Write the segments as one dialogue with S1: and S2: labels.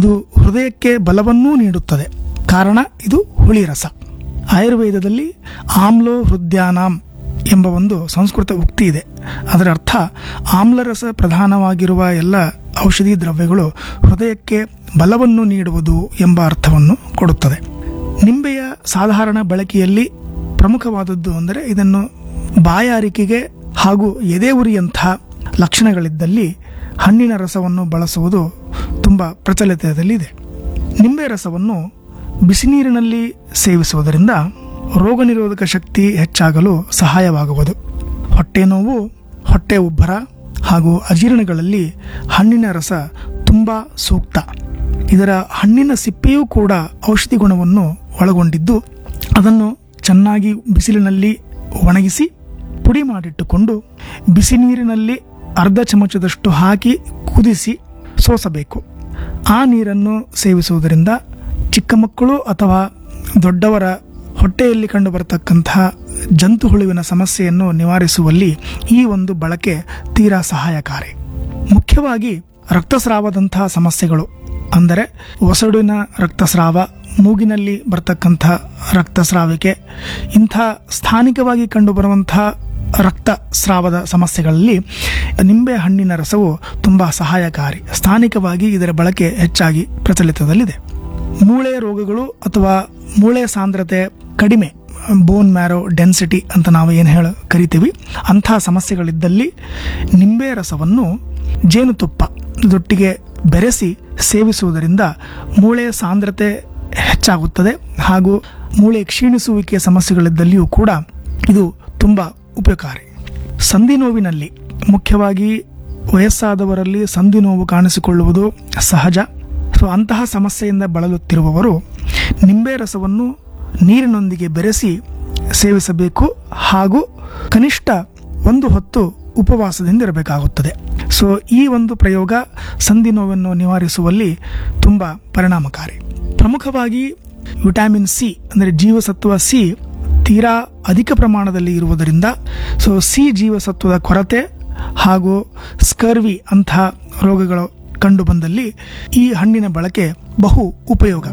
S1: ಇದು ಹೃದಯಕ್ಕೆ ಬಲವನ್ನೂ ನೀಡುತ್ತದೆ ಕಾರಣ ಇದು ಹುಳಿ ರಸ ಆಯುರ್ವೇದದಲ್ಲಿ ಆಮ್ಲೋ ಹೃದಯಾನಾಂ ಎಂಬ ಒಂದು ಸಂಸ್ಕೃತ ಉಕ್ತಿ ಇದೆ ಅದರ ಅರ್ಥ ಆಮ್ಲರಸ ಪ್ರಧಾನವಾಗಿರುವ ಎಲ್ಲ ಔಷಧಿ ದ್ರವ್ಯಗಳು ಹೃದಯಕ್ಕೆ ಬಲವನ್ನು ನೀಡುವುದು ಎಂಬ ಅರ್ಥವನ್ನು ಕೊಡುತ್ತದೆ ನಿಂಬೆಯ ಸಾಧಾರಣ ಬಳಕೆಯಲ್ಲಿ ಪ್ರಮುಖವಾದದ್ದು ಅಂದರೆ ಇದನ್ನು ಬಾಯಾರಿಕೆಗೆ ಹಾಗೂ ಎದೆ ಉರಿಯಂಥ ಲಕ್ಷಣಗಳಿದ್ದಲ್ಲಿ ಹಣ್ಣಿನ ರಸವನ್ನು ಬಳಸುವುದು ತುಂಬ ಪ್ರಚಲಿತದಲ್ಲಿದೆ ನಿಂಬೆ ರಸವನ್ನು ಬಿಸಿನೀರಿನಲ್ಲಿ ಸೇವಿಸುವುದರಿಂದ ರೋಗ ನಿರೋಧಕ ಶಕ್ತಿ ಹೆಚ್ಚಾಗಲು ಸಹಾಯವಾಗುವುದು ಹೊಟ್ಟೆ ನೋವು ಹೊಟ್ಟೆ ಉಬ್ಬರ ಹಾಗೂ ಅಜೀರ್ಣಗಳಲ್ಲಿ ಹಣ್ಣಿನ ರಸ ತುಂಬ ಸೂಕ್ತ ಇದರ ಹಣ್ಣಿನ ಸಿಪ್ಪೆಯೂ ಕೂಡ ಔಷಧಿ ಗುಣವನ್ನು ಒಳಗೊಂಡಿದ್ದು ಅದನ್ನು ಚೆನ್ನಾಗಿ ಬಿಸಿಲಿನಲ್ಲಿ ಒಣಗಿಸಿ ಪುಡಿ ಮಾಡಿಟ್ಟುಕೊಂಡು ಬಿಸಿ ನೀರಿನಲ್ಲಿ ಅರ್ಧ ಚಮಚದಷ್ಟು ಹಾಕಿ ಕುದಿಸಿ ಸೋಸಬೇಕು ಆ ನೀರನ್ನು ಸೇವಿಸುವುದರಿಂದ ಚಿಕ್ಕ ಮಕ್ಕಳು ಅಥವಾ ದೊಡ್ಡವರ ಹೊಟ್ಟೆಯಲ್ಲಿ ಕಂಡುಬರತಕ್ಕಂತಹ ಜಂತು ಹುಳುವಿನ ಸಮಸ್ಯೆಯನ್ನು ನಿವಾರಿಸುವಲ್ಲಿ ಈ ಒಂದು ಬಳಕೆ ತೀರಾ ಸಹಾಯಕಾರಿ ಮುಖ್ಯವಾಗಿ ರಕ್ತಸ್ರಾವದಂತಹ ಸಮಸ್ಯೆಗಳು ಅಂದರೆ ಒಸಡಿನ ರಕ್ತಸ್ರಾವ ಮೂಗಿನಲ್ಲಿ ಬರ್ತಕ್ಕಂಥ ರಕ್ತಸ್ರಾವಿಕೆ ಇಂಥ ಸ್ಥಾನಿಕವಾಗಿ ಕಂಡುಬರುವಂತಹ ರಕ್ತಸ್ರಾವದ ಸಮಸ್ಯೆಗಳಲ್ಲಿ ನಿಂಬೆ ಹಣ್ಣಿನ ರಸವು ತುಂಬ ಸಹಾಯಕಾರಿ ಸ್ಥಾನಿಕವಾಗಿ ಇದರ ಬಳಕೆ ಹೆಚ್ಚಾಗಿ ಪ್ರಚಲಿತದಲ್ಲಿದೆ ಮೂಳೆ ರೋಗಗಳು ಅಥವಾ ಮೂಳೆ ಸಾಂದ್ರತೆ ಕಡಿಮೆ ಬೋನ್ ಮ್ಯಾರೋ ಡೆನ್ಸಿಟಿ ಅಂತ ನಾವು ಏನು ಹೇಳ ಕರಿತೀವಿ ಅಂಥ ಸಮಸ್ಯೆಗಳಿದ್ದಲ್ಲಿ ನಿಂಬೆ ರಸವನ್ನು ಜೇನುತುಪ್ಪ ದೊಟ್ಟಿಗೆ ಬೆರೆಸಿ ಸೇವಿಸುವುದರಿಂದ ಮೂಳೆ ಸಾಂದ್ರತೆ ಹೆಚ್ಚಾಗುತ್ತದೆ ಹಾಗೂ ಮೂಳೆ ಕ್ಷೀಣಿಸುವಿಕೆಯ ಸಮಸ್ಯೆಗಳಿದ್ದಲ್ಲಿಯೂ ಕೂಡ ಇದು ತುಂಬ ಉಪಕಾರಿ ಸಂಧಿ ನೋವಿನಲ್ಲಿ ಮುಖ್ಯವಾಗಿ ವಯಸ್ಸಾದವರಲ್ಲಿ ಸಂಧಿ ನೋವು ಕಾಣಿಸಿಕೊಳ್ಳುವುದು ಸಹಜ ಸೊ ಅಂತಹ ಸಮಸ್ಯೆಯಿಂದ ಬಳಲುತ್ತಿರುವವರು ನಿಂಬೆ ರಸವನ್ನು ನೀರಿನೊಂದಿಗೆ ಬೆರೆಸಿ ಸೇವಿಸಬೇಕು ಹಾಗೂ ಕನಿಷ್ಠ ಒಂದು ಹೊತ್ತು ಉಪವಾಸದಿಂದ ಇರಬೇಕಾಗುತ್ತದೆ ಸೊ ಈ ಒಂದು ಪ್ರಯೋಗ ಸಂಧಿ ನೋವನ್ನು ನಿವಾರಿಸುವಲ್ಲಿ ತುಂಬ ಪರಿಣಾಮಕಾರಿ ಪ್ರಮುಖವಾಗಿ ವಿಟಮಿನ್ ಸಿ ಅಂದರೆ ಜೀವಸತ್ವ ಸಿ ತೀರಾ ಅಧಿಕ ಪ್ರಮಾಣದಲ್ಲಿ ಇರುವುದರಿಂದ ಸೊ ಸಿ ಜೀವಸತ್ವದ ಕೊರತೆ ಹಾಗೂ ಸ್ಕರ್ವಿ ಅಂಥ ರೋಗಗಳು ಕಂಡುಬಂದಲ್ಲಿ ಈ ಹಣ್ಣಿನ ಬಳಕೆ ಬಹು ಉಪಯೋಗ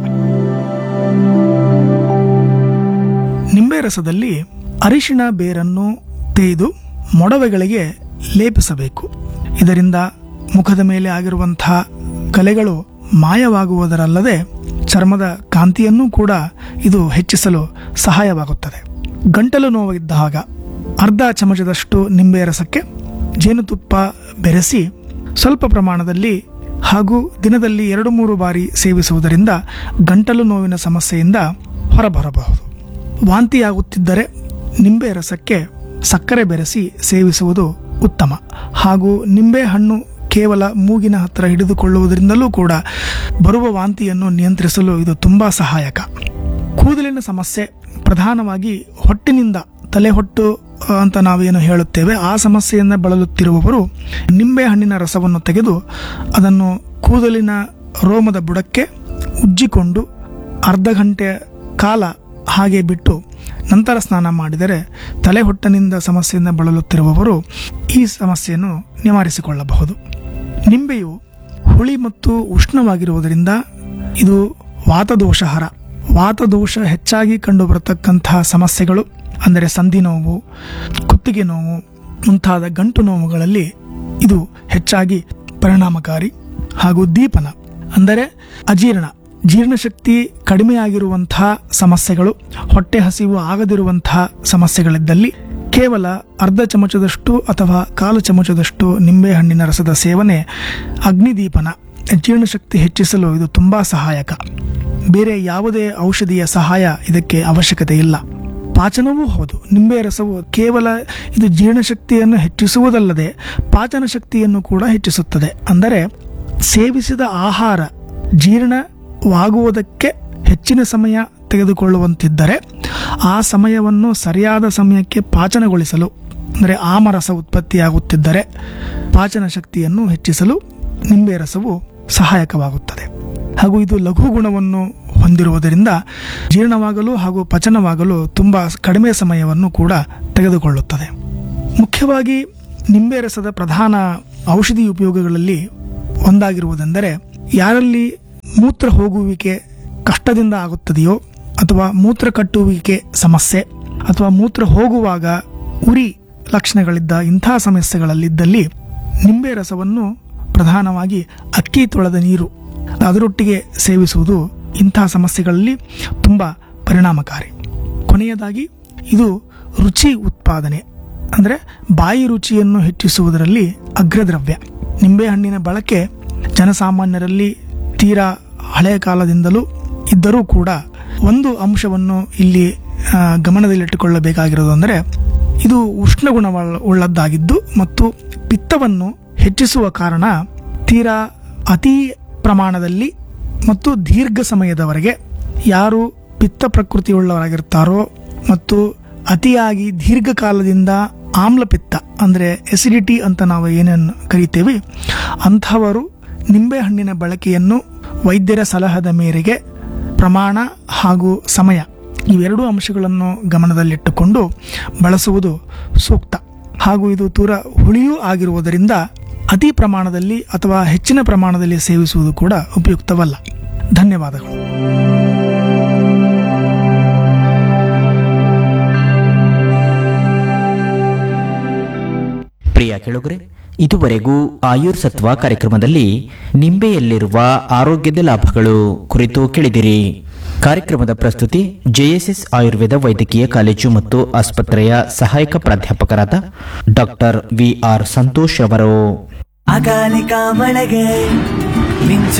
S1: ನಿಂಬೆ ರಸದಲ್ಲಿ ಅರಿಶಿಣ ಬೇರನ್ನು ತೇಯ್ದು ಮೊಡವೆಗಳಿಗೆ ಲೇಪಿಸಬೇಕು ಇದರಿಂದ ಮುಖದ ಮೇಲೆ ಆಗಿರುವಂತಹ ಕಲೆಗಳು ಮಾಯವಾಗುವುದರಲ್ಲದೆ ಚರ್ಮದ ಕಾಂತಿಯನ್ನೂ ಕೂಡ ಇದು ಹೆಚ್ಚಿಸಲು ಸಹಾಯವಾಗುತ್ತದೆ ಗಂಟಲು ನೋವಿದ್ದಾಗ ಅರ್ಧ ಚಮಚದಷ್ಟು ನಿಂಬೆ ರಸಕ್ಕೆ ಜೇನುತುಪ್ಪ ಬೆರೆಸಿ ಸ್ವಲ್ಪ ಪ್ರಮಾಣದಲ್ಲಿ ಹಾಗೂ ದಿನದಲ್ಲಿ ಎರಡು ಮೂರು ಬಾರಿ ಸೇವಿಸುವುದರಿಂದ ಗಂಟಲು ನೋವಿನ ಸಮಸ್ಯೆಯಿಂದ ಹೊರಬರಬಹುದು ವಾಂತಿಯಾಗುತ್ತಿದ್ದರೆ ನಿಂಬೆ ರಸಕ್ಕೆ ಸಕ್ಕರೆ ಬೆರೆಸಿ ಸೇವಿಸುವುದು ಉತ್ತಮ ಹಾಗೂ ನಿಂಬೆ ಹಣ್ಣು ಕೇವಲ ಮೂಗಿನ ಹತ್ತಿರ ಹಿಡಿದುಕೊಳ್ಳುವುದರಿಂದಲೂ ಕೂಡ ಬರುವ ವಾಂತಿಯನ್ನು ನಿಯಂತ್ರಿಸಲು ಇದು ತುಂಬ ಸಹಾಯಕ ಕೂದಲಿನ ಸಮಸ್ಯೆ ಪ್ರಧಾನವಾಗಿ ಹೊಟ್ಟಿನಿಂದ ತಲೆಹೊಟ್ಟು ಆ, ಅಂತ ನಾವೇನು ಹೇಳುತ್ತೇವೆ ಆ ಸಮಸ್ಯೆಯಿಂದ ಬಳಲುತ್ತಿರುವವರು ನಿಂಬೆ ಹಣ್ಣಿನ ರಸವನ್ನು ತೆಗೆದು ಅದನ್ನು ಕೂದಲಿನ ರೋಮದ ಬುಡಕ್ಕೆ ಉಜ್ಜಿಕೊಂಡು ಅರ್ಧ ಗಂಟೆ ಕಾಲ ಹಾಗೆ ಬಿಟ್ಟು ನಂತರ ಸ್ನಾನ ಮಾಡಿದರೆ ತಲೆಹೊಟ್ಟನಿಂದ ಸಮಸ್ಯೆಯಿಂದ ಬಳಲುತ್ತಿರುವವರು ಈ ಸಮಸ್ಯೆಯನ್ನು ನಿವಾರಿಸಿಕೊಳ್ಳಬಹುದು ನಿಂಬೆಯು ಹುಳಿ ಮತ್ತು ಉಷ್ಣವಾಗಿರುವುದರಿಂದ ಇದು ವಾತದೋಷಹರ ವಾತದೋಷ ಹೆಚ್ಚಾಗಿ ಕಂಡುಬರತಕ್ಕಂತಹ ಸಮಸ್ಯೆಗಳು ಅಂದರೆ ಸಂಧಿ ನೋವು ಕುತ್ತಿಗೆ ನೋವು ಮುಂತಾದ ಗಂಟು ನೋವುಗಳಲ್ಲಿ ಇದು ಹೆಚ್ಚಾಗಿ ಪರಿಣಾಮಕಾರಿ ಹಾಗೂ ದೀಪನ ಅಂದರೆ ಅಜೀರ್ಣ ಜೀರ್ಣಶಕ್ತಿ ಕಡಿಮೆಯಾಗಿರುವಂತಹ ಸಮಸ್ಯೆಗಳು ಹೊಟ್ಟೆ ಹಸಿವು ಆಗದಿರುವಂತಹ ಸಮಸ್ಯೆಗಳಿದ್ದಲ್ಲಿ ಕೇವಲ ಅರ್ಧ ಚಮಚದಷ್ಟು ಅಥವಾ ಕಾಲು ಚಮಚದಷ್ಟು ನಿಂಬೆಹಣ್ಣಿನ ರಸದ ಸೇವನೆ ಅಗ್ನಿದೀಪನ ಜೀರ್ಣಶಕ್ತಿ ಹೆಚ್ಚಿಸಲು ಇದು ತುಂಬಾ ಸಹಾಯಕ ಬೇರೆ ಯಾವುದೇ ಔಷಧಿಯ ಸಹಾಯ ಇದಕ್ಕೆ ಅವಶ್ಯಕತೆ ಇಲ್ಲ ಪಾಚನವೂ ಹೌದು ನಿಂಬೆ ರಸವು ಕೇವಲ ಇದು ಜೀರ್ಣಶಕ್ತಿಯನ್ನು ಹೆಚ್ಚಿಸುವುದಲ್ಲದೆ ಪಾಚನ ಶಕ್ತಿಯನ್ನು ಕೂಡ ಹೆಚ್ಚಿಸುತ್ತದೆ ಅಂದರೆ ಸೇವಿಸಿದ ಆಹಾರ ಜೀರ್ಣವಾಗುವುದಕ್ಕೆ ಹೆಚ್ಚಿನ ಸಮಯ ತೆಗೆದುಕೊಳ್ಳುವಂತಿದ್ದರೆ ಆ ಸಮಯವನ್ನು ಸರಿಯಾದ ಸಮಯಕ್ಕೆ ಪಾಚನಗೊಳಿಸಲು ಅಂದರೆ ಆಮರಸ ಉತ್ಪತ್ತಿಯಾಗುತ್ತಿದ್ದರೆ ಪಾಚನ ಶಕ್ತಿಯನ್ನು ಹೆಚ್ಚಿಸಲು ನಿಂಬೆ ರಸವು ಸಹಾಯಕವಾಗುತ್ತದೆ ಹಾಗೂ ಇದು ಲಘು ಗುಣವನ್ನು ಹೊಂದಿರುವುದರಿಂದ ಜೀರ್ಣವಾಗಲು ಹಾಗೂ ಪಚನವಾಗಲು ತುಂಬ ಕಡಿಮೆ ಸಮಯವನ್ನು ಕೂಡ ತೆಗೆದುಕೊಳ್ಳುತ್ತದೆ ಮುಖ್ಯವಾಗಿ ನಿಂಬೆ ರಸದ ಪ್ರಧಾನ ಔಷಧಿ ಉಪಯೋಗಗಳಲ್ಲಿ ಒಂದಾಗಿರುವುದೆಂದರೆ ಯಾರಲ್ಲಿ ಮೂತ್ರ ಹೋಗುವಿಕೆ ಕಷ್ಟದಿಂದ ಆಗುತ್ತದೆಯೋ ಅಥವಾ ಮೂತ್ರ ಕಟ್ಟುವಿಕೆ ಸಮಸ್ಯೆ ಅಥವಾ ಮೂತ್ರ ಹೋಗುವಾಗ ಉರಿ ಲಕ್ಷಣಗಳಿದ್ದ ಇಂಥ ಸಮಸ್ಯೆಗಳಲ್ಲಿದ್ದಲ್ಲಿ ನಿಂಬೆ ರಸವನ್ನು ಪ್ರಧಾನವಾಗಿ ಅಕ್ಕಿ ತೊಳೆದ ನೀರು ಅದರೊಟ್ಟಿಗೆ ಸೇವಿಸುವುದು ಇಂಥ ಸಮಸ್ಯೆಗಳಲ್ಲಿ ತುಂಬ ಪರಿಣಾಮಕಾರಿ ಕೊನೆಯದಾಗಿ ಇದು ರುಚಿ ಉತ್ಪಾದನೆ ಅಂದರೆ ಬಾಯಿ ರುಚಿಯನ್ನು ಹೆಚ್ಚಿಸುವುದರಲ್ಲಿ ಅಗ್ರದ್ರವ್ಯ ನಿಂಬೆಹಣ್ಣಿನ ಬಳಕೆ ಜನಸಾಮಾನ್ಯರಲ್ಲಿ ತೀರಾ ಹಳೆಯ ಕಾಲದಿಂದಲೂ ಇದ್ದರೂ ಕೂಡ ಒಂದು ಅಂಶವನ್ನು ಇಲ್ಲಿ ಆ, ಗಮನದಲ್ಲಿಟ್ಟುಕೊಳ್ಳಬೇಕಾಗಿರೋದು ಅಂದರೆ ಇದು ಉಷ್ಣ ಗುಣವುಳ್ಳದ್ದಾಗಿದ್ದು ಮತ್ತು ಪಿತ್ತವನ್ನು ಹೆಚ್ಚಿಸುವ ಕಾರಣ ತೀರಾ ಅತಿ ಪ್ರಮಾಣದಲ್ಲಿ ಮತ್ತು ದೀರ್ಘ ಸಮಯದವರೆಗೆ ಯಾರು ಪಿತ್ತ ಪ್ರಕೃತಿಯುಳ್ಳವರಾಗಿರ್ತಾರೋ ಮತ್ತು ಅತಿಯಾಗಿ ದೀರ್ಘಕಾಲದಿಂದ ಆಮ್ಲಪಿತ್ತ ಅಂದರೆ ಎಸಿಡಿಟಿ ಅಂತ ನಾವು ಏನೇನು ಕರಿತೇವೆ ಅಂಥವರು ನಿಂಬೆಹಣ್ಣಿನ ಬಳಕೆಯನ್ನು ವೈದ್ಯರ ಸಲಹದ ಮೇರೆಗೆ ಪ್ರಮಾಣ ಹಾಗೂ ಸಮಯ ಇವೆರಡೂ ಅಂಶಗಳನ್ನು ಗಮನದಲ್ಲಿಟ್ಟುಕೊಂಡು ಬಳಸುವುದು ಸೂಕ್ತ ಹಾಗೂ ಇದು ತೂರ ಹುಳಿಯೂ ಆಗಿರುವುದರಿಂದ ಅತಿ ಪ್ರಮಾಣದಲ್ಲಿ ಅಥವಾ ಹೆಚ್ಚಿನ ಪ್ರಮಾಣದಲ್ಲಿ ಸೇವಿಸುವುದು ಕೂಡ ಉಪಯುಕ್ತವಲ್ಲ ಧನ್ಯವಾದಗಳು
S2: ಪ್ರಿಯ ಕೆಳಗರೆ ಇದುವರೆಗೂ ಆಯುರ್ ಸತ್ವ ಕಾರ್ಯಕ್ರಮದಲ್ಲಿ ನಿಂಬೆಯಲ್ಲಿರುವ ಆರೋಗ್ಯದ ಲಾಭಗಳು ಕುರಿತು ಕೇಳಿದಿರಿ ಕಾರ್ಯಕ್ರಮದ ಪ್ರಸ್ತುತಿ ಜೆಎಸ್ಎಸ್ ಆಯುರ್ವೇದ ವೈದ್ಯಕೀಯ ಕಾಲೇಜು ಮತ್ತು ಆಸ್ಪತ್ರೆಯ ಸಹಾಯಕ ಪ್ರಾಧ್ಯಾಪಕರಾದ ಡಾಕ್ಟರ್ ವಿ ಆರ್ ಸಂತೋಷ್ ಅವರು
S3: ಅಕಾಲಿಕ ಮಳೆಗೆ ಮಿಂಚು